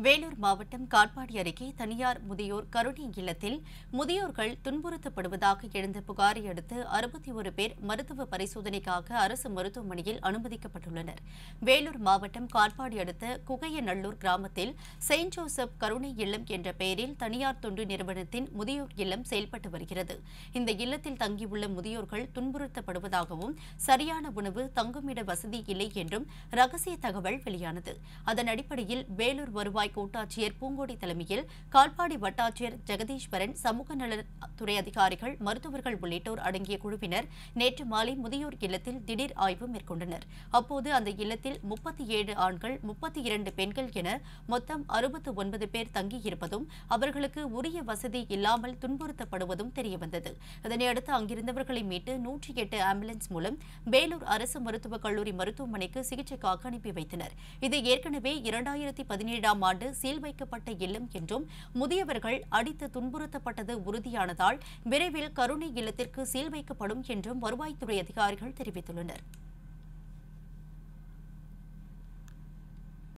வேலூர் மாவட்டம் காட்பாடி அருகே தனியார் முதியோர் கருணை இல்லத்தில் முதியோர்கள் துன்புறுத்தப்படுவதாக எழுந்த புகாரை அடுத்து அறுபத்தி ஒரு பேர் மருத்துவ பரிசோதனைக்காக அரசு மருத்துவமனையில் அனுமதிக்கப்பட்டுள்ளனர் வேலூர் மாவட்டம் காட்பாடி அடுத்த குகையநல்லூர் கிராமத்தில் செயின்ட் ஜோசப் கருணை இல்லம் என்ற பெயரில் தனியார் தொண்டு நிறுவனத்தின் முதியோர் இல்லம் செயல்பட்டு வருகிறது இந்த இல்லத்தில் தங்கியுள்ள முதியோர்கள் துன்புறுத்தப்படுவதாகவும் சரியான உணவு தங்குமிட வசதி இல்லை என்றும் ரகசிய தகவல் வெளியானது அதன் அடிப்படையில் வேலூர் வருவாய் கோட்டாட்சியர் பூங்கோடி தலைமையில் கால்பாடி வட்டாட்சியர் ஜெகதீஸ்வரன் சமூக நலத்துறை அதிகாரிகள் மருத்துவர்கள் உள்ளிட்டோர் அடங்கிய குழுவினர் நேற்று மாலை முதியோர் இல்லத்தில் திடீர் ஆய்வு மேற்கொண்டனர் அப்போது அந்த இல்லத்தில் முப்பத்தி ஏழு ஆண்கள் முப்பத்தி இரண்டு பெண்கள் என மொத்தம் அறுபத்து ஒன்பது பேர் தங்கியிருப்பதும் அவர்களுக்கு உரிய வசதி இல்லாமல் துன்புறுத்தப்படுவதும் தெரியவந்தது இதனையடுத்து அங்கிருந்தவர்களை மீட்டு நூற்றி எட்டு ஆம்புலன்ஸ் மூலம் வேலூர் அரசு மருத்துவக் கல்லூரி மருத்துவமனைக்கு சிகிச்சைக்காக அனுப்பி வைத்தனர் இது ஏற்கனவே இரண்டாயிரத்தி பதினேழாம் ஆண்டு சீல் வைக்கப்பட்ட இல்லம் என்றும் முதியவர்கள் அடித்து துன்புறுத்தப்பட்டது உறுதியானதால் விரைவில் கருணை இல்லத்திற்கு சீல் வைக்கப்படும் என்றும் வருவாய்த்துறை அதிகாரிகள் தெரிவித்துள்ளனர்